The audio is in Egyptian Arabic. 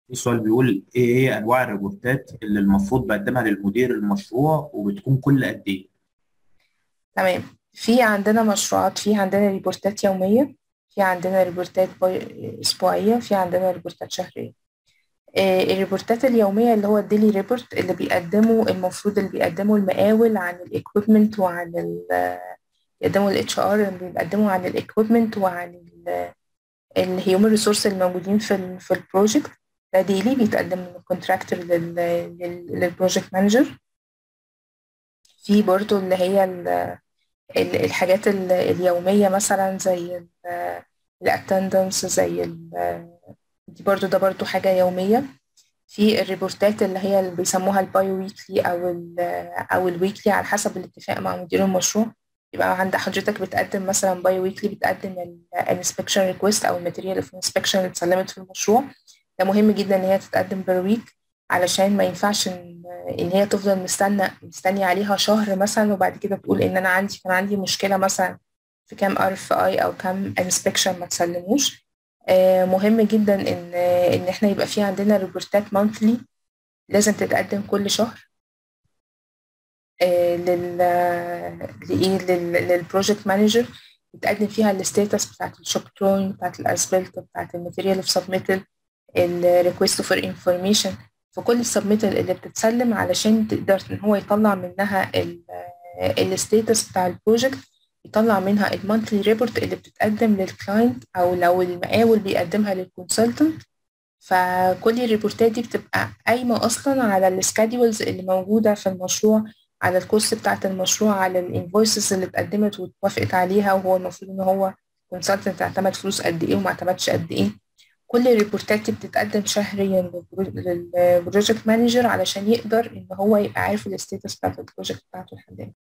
في سؤال بيقول ايه هي انواع الريبورتات اللي المفروض بقدمها للمدير المشروع وبتكون كل قد ايه تمام في عندنا مشروعات في عندنا ريبورتات يومية في عندنا ريبورتات باي- أسبوعية في عندنا ريبورتات شهرية آه، الريبورتات اليومية اللي هو الديلي ريبورت اللي بيقدمه المفروض اللي بيقدمه المقاول عن الايكويبمنت وعن ال بيقدموا الاتش ار اللي بيقدموا عن الايكويبمنت وعن الهيومن ريسورس الموجودين في ال في البروجكت ده ديلي بيتقدم من الكونتراكتور للبروجكت مانجر في برضو اللي هي ال- ال- الحاجات ال- اليومية مثلا زي الاتندنس زي ال- دي برضو ده برضو حاجة يومية في الريبورتات اللي هي اللي بيسموها البايو ويكلي أو ال أو الويكلي على حسب الاتفاق مع مدير المشروع يبقى عند حضرتك بتقدم مثلا بايو ويكلي بتقدم الانسبكشن ريكويست أو الماتيريال اوف انسبكشن اللي اتسلمت في المشروع ده مهم جدا إن هي تتقدم بير ويك علشان ما ينفعش إن إن هي تفضل مستنى مستنية عليها شهر مثلا وبعد كده تقول إن أنا عندي كان عندي مشكلة مثلا في كام ار اف اي او كام انسبكشن ما تسلموش آه، مهم جدا ان ان احنا يبقى في عندنا ريبورتات مانثلي لازم تتقدم كل شهر آه، لل لايه لل- للبروجكت مانجر يتقدم فيها الستاتس بتاعت الشوب دروينج بتاعت الاسبلت بتاعت الماتيريال اوف سبميتال الريكوست فور انفورميشن في كل السبميتال اللي بتتسلم علشان تقدر ان هو يطلع منها الستاتس بتاع البروجكت يطلع منها المونثلي ريبورت اللي بتتقدم للكلاينت او لو المقاول بيقدمها للكونسلتنت فكل الريبورتات دي بتبقى قايمة أصلا على السكادولز اللي موجودة في المشروع على الكوست بتاعة المشروع على الانفويسز اللي اتقدمت واتوافقت عليها وهو المفروض ان هو كونسلتنت اعتمد فلوس قد ايه وما اعتمدش قد ايه كل الريبورتات دي بتتقدم شهريا للبروجكت مانجر علشان يقدر ان هو يبقى عارف الستاتس بتاعت البروجكت بتاعته لحد